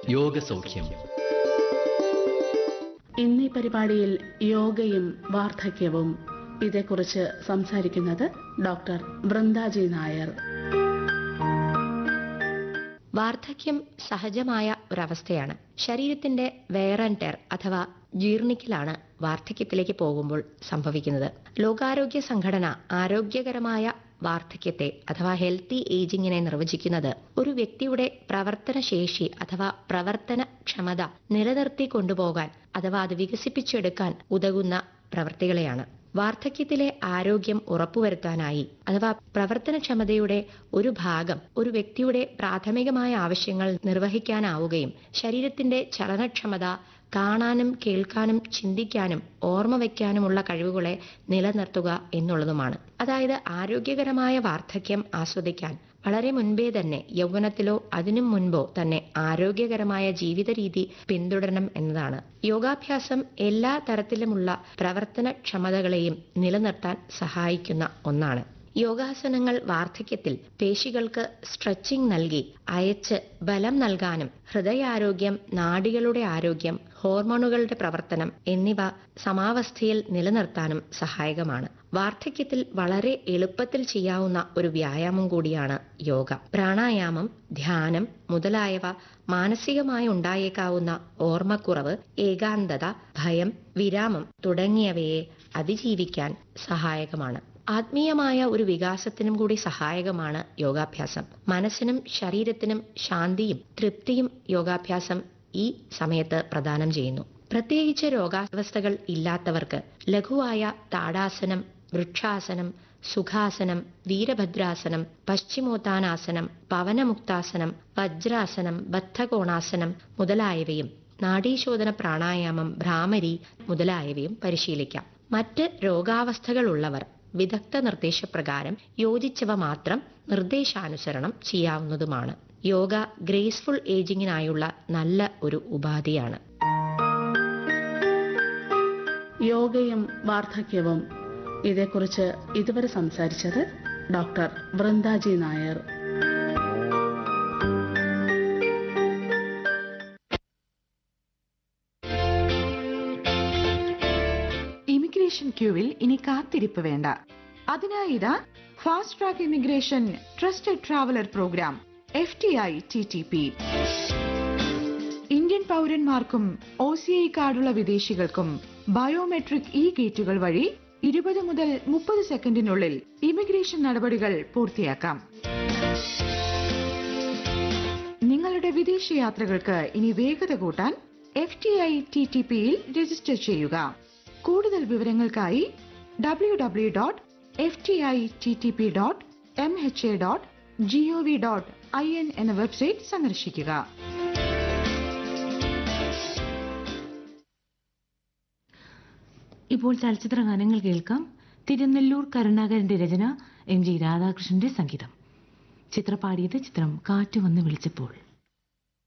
യോഗസൗഖ്യം ഇന്നീ പരിപാടിയിൽ യോഗയും വാർദ്ധക്യവും ഇതേക്കുറിച്ച് സംസാരിക്കുന്നത് ഡോക്ടർ വൃന്ദാജി നായർ വാർദ്ധക്യം സഹജമായ ഒരവസ്ഥയാണ് ശരീരത്തിന്റെ വെയർ ആൻഡ് ടെർ അഥവാ ജീർണിക്കലാണ് വാർദ്ധക്യത്തിലേക്ക് പോകുമ്പോൾ സംഭവിക്കുന്നത് ലോകാരോഗ്യ സംഘടന ആരോഗ്യകരമായ വാർദ്ധക്യത്തെ അഥവാ ഹെൽത്തി ഏജിങ്ങിനെ നിർവചിക്കുന്നത് ഒരു വ്യക്തിയുടെ പ്രവർത്തനശേഷി അഥവാ പ്രവർത്തന ക്ഷമത നിലനിർത്തി കൊണ്ടുപോകാൻ അഥവാ അത് വികസിപ്പിച്ചെടുക്കാൻ ഉതകുന്ന പ്രവൃത്തികളെയാണ് വാർദ്ധക്യത്തിലെ ആരോഗ്യം ഉറപ്പുവരുത്താനായി അഥവാ പ്രവർത്തനക്ഷമതയുടെ ഒരു ഭാഗം ഒരു വ്യക്തിയുടെ പ്രാഥമികമായ ആവശ്യങ്ങൾ നിർവഹിക്കാനാവുകയും ശരീരത്തിന്റെ ചലനക്ഷമത കാണാനും കേൾക്കാനും ചിന്തിക്കാനും ഓർമ്മ വയ്ക്കാനുമുള്ള കഴിവുകളെ നിലനിർത്തുക എന്നുള്ളതുമാണ് അതായത് ആരോഗ്യകരമായ വാർദ്ധക്യം ആസ്വദിക്കാൻ വളരെ മുൻപേ തന്നെ യൗവനത്തിലോ അതിനും മുൻപോ തന്നെ ആരോഗ്യകരമായ ജീവിത രീതി പിന്തുടരണം എന്നതാണ് യോഗാഭ്യാസം എല്ലാ തരത്തിലുമുള്ള പ്രവർത്തന ക്ഷമതകളെയും നിലനിർത്താൻ സഹായിക്കുന്ന ഒന്നാണ് യോഗാസനങ്ങൾ വാർദ്ധക്യത്തിൽ പേശികൾക്ക് സ്ട്രെച്ചിങ് നൽകി അയച്ച് ബലം നൽകാനും ഹൃദയാരോഗ്യം നാഡികളുടെ ആരോഗ്യം ഹോർമോണുകളുടെ പ്രവർത്തനം എന്നിവ സമാവസ്ഥയിൽ നിലനിർത്താനും സഹായകമാണ് വാർദ്ധക്യത്തിൽ വളരെ എളുപ്പത്തിൽ ചെയ്യാവുന്ന ഒരു വ്യായാമം കൂടിയാണ് യോഗ പ്രാണായാമം ധ്യാനം മുതലായവ മാനസികമായി ഉണ്ടായേക്കാവുന്ന ഓർമ്മക്കുറവ് ഏകാന്തത ഭയം വിരാമം തുടങ്ങിയവയെ അതിജീവിക്കാൻ സഹായകമാണ് ആത്മീയമായ ഒരു വികാസത്തിനും കൂടി സഹായകമാണ് യോഗാഭ്യാസം മനസ്സിനും ശരീരത്തിനും ശാന്തിയും തൃപ്തിയും യോഗാഭ്യാസം ഈ സമയത്ത് പ്രദാനം ചെയ്യുന്നു പ്രത്യേകിച്ച് രോഗാവസ്ഥകൾ ഇല്ലാത്തവർക്ക് ലഘുവായ താടാസനം വൃക്ഷാസനം സുഖാസനം വീരഭദ്രാസനം പശ്ചിമോത്താനാസനം പവനമുക്താസനം വജ്രാസനം ബദ്ധകോണാസനം മുതലായവയും നാഡീശോധന പ്രാണായാമം ഭ്രാമരി മുതലായവയും പരിശീലിക്കാം മറ്റ് രോഗാവസ്ഥകളുള്ളവർ വിദഗ്ധ നിർദ്ദേശപ്രകാരം യോജിച്ചവ മാത്രം നിർദ്ദേശാനുസരണം ചെയ്യാവുന്നതുമാണ് യോഗ ഗ്രേസ്ഫുൾ ഏജിങ്ങിനായുള്ള നല്ല ഒരു ഉപാധിയാണ് യോഗയും വാർദ്ധക്യവും ഇതേക്കുറിച്ച് ഇതുവരെ സംസാരിച്ചത് ഡോക്ടർ വൃന്ദാജി നായർ ഇമിഗ്രേഷൻ ക്യൂവിൽ ഇനി കാത്തിരിപ്പ് വേണ്ട അതിനായി ഇതാ fast track immigration trusted traveller programme F T I T T P Indian പൗരന്മാർക്കും ഒ സി ഐ കാർഡുള്ള വിദേശികൾക്കും ബയോമെട്രിക് ഇ ഗേറ്റുകൾ വഴി ഇരുപത് മുതൽ മുപ്പത് സെക്കൻഡിനുള്ളിൽ ഇമിഗ്രേഷൻ നടപടികൾ പൂർത്തിയാക്കാം നിങ്ങളുടെ വിദേശ യാത്രകൾക്ക് ഇനി വേഗത കൂട്ടാൻ F T I T T പിയിൽ രജിസ്റ്റർ ചെയ്യുക കൂടുതൽ വിവരങ്ങൾക്കായി W W dot F T I T T P dot M H A dot G O V dot I N എന്ന വെബ്സൈറ്റ് സന്ദർശിക്കുക ഇപ്പോൾ ചലച്ചിത്ര ഗാനങ്ങൾ കേൾക്കാം തിരുനെല്ലൂർ കരുണാകരന്റെ രചന എം ജി രാധാകൃഷ്ണന്റെ സംഗീതം ചിത്രപാടിയത് ചിത്രം കാറ്റു വന്ന് വിളിച്ചപ്പോൾ